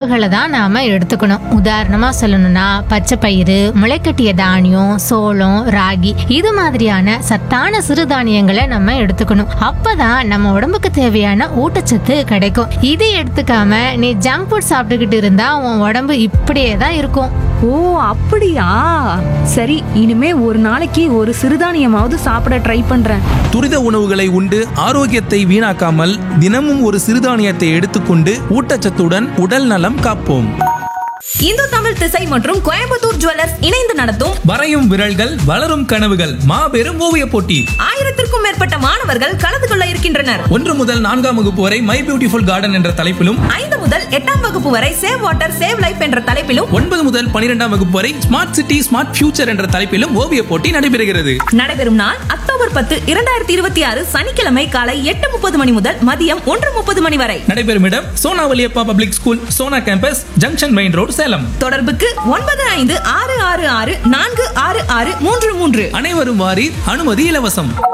உணவுகளை தான் நாம எடுத்துக்கணும் உதாரணமா சொல்லணும்னா பச்சை பயிறு முளைக்கட்டிய தானியம் சோளம் ராகி இது மாதிரியான சத்தான சிறுதானியங்களை நம்ம எடுத்துக்கணும் அப்பதான் நம்ம உடம்புக்கு தேவையான ஊட்டச்சத்து கிடைக்கும் இதை எடுத்துக்காம நீ ஜங்க் ஃபுட் சாப்பிட்டுக்கிட்டு இருந்தா உன் உடம்பு இப்படியே தான் இருக்கும் ஓ அப்படியா சரி இனிமே ஒரு நாளைக்கு ஒரு சிறுதானியமாவது சாப்பிட ட்ரை பண்றேன் துரித உணவுகளை உண்டு ஆரோக்கியத்தை வீணாக்காமல் தினமும் ஒரு சிறுதானியத்தை எடுத்துக்கொண்டு ஊட்டச்சத்துடன் உடல் நலம் காப்போம் இந்து தமிழ் திசை மற்றும் கோயம்புத்தூர் ஜுவல்லர்ஸ் இணைந்து நடத்தும் வரையும் விரல்கள் வளரும் கனவுகள் மாபெரும் ஓவிய போட்டி ஆயிரத்திற்கும் மேற்பட்ட மாணவர்கள் கலந்து கொள்ள இருக்கின்றனர் ஒன்று முதல் நான்காம் வகுப்பு வரை மை பியூட்டிஃபுல் கார்டன் என்ற தலைப்பிலும் ஐந்து முதல் எட்டாம் வகுப்பு வரை சேவ் வாட்டர் சேவ் லைஃப் என்ற தலைப்பிலும் ஒன்பது முதல் பனிரெண்டாம் வகுப்பு வரை ஸ்மார்ட் சிட்டி ஸ்மார்ட் ஃபியூச்சர் என்ற தலைப்பிலும் ஓவிய போட்டி நடைபெறுகிறது நடைபெறும் நாள் அக்டோபர் பத்து இரண்டாயிரத்தி இருபத்தி ஆறு சனிக்கிழமை காலை எட்டு முப்பது மணி முதல் மதியம் ஒன்று முப்பது மணி வரை நடைபெறும் இடம் Sona Valliappa public school Sona campus junction main road Salem தொடர்புக்கு ஒன்பது ஐந்து ஆறு ஆறு ஆறு நான்கு ஆறு ஆறு மூன்று மூன்று அனைவரும் வாரி அனுமதி இலவசம்